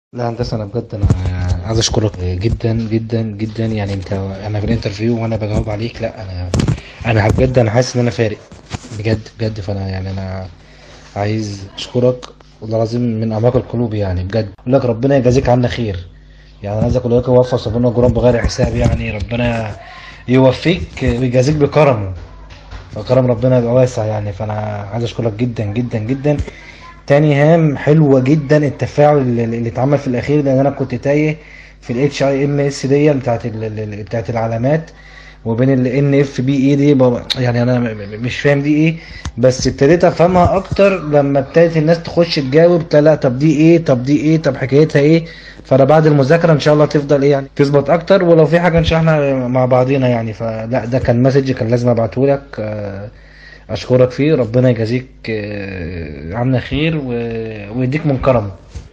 لا هندسة أنا بجد أنا عايز أشكرك جدا جدا جدا يعني أنت أنا في الانترفيو وأنا بجاوب عليك لا أنا أنا بجد أنا حاسس إن أنا فارق بجد بجد فأنا يعني أنا عايز أشكرك والله العظيم من أعماق القلوب يعني بجد أقول لك ربنا يجازيك عنا خير يعني أنا عايز أقول لك وفى صابون جرام بغير حساب يعني ربنا يوفيك ويجازيك بكرمه فكرم ربنا يبقى واسع يعني فأنا عايز أشكرك جدا جدا جدا تاني هام حلوة جدا التفاعل اللي, اللي اتعمل في الأخير لأن أنا كنت تايه في الاتش اي ام اس دي بتاعت ال- ال- بتاعت العلامات وبين ال ان اف بي اي دي بابا- يعني انا م- م- مش فاهم دي ايه بس ابتديت افهمها اكتر لما ابتدت الناس تخش تجاوب لا لا طب دي ايه طب دي ايه طب حكايتها ايه فانا بعد المذاكره ان شاء الله تفضل ايه يعني تظبط اكتر ولو في حاجه ان شاء الله احنا مع بعضينا يعني فلا ده كان مسج كان لازم ابعته لك آه، اشكرك فيه ربنا يجازيك آه، عنا خير و- ويديك من كرمه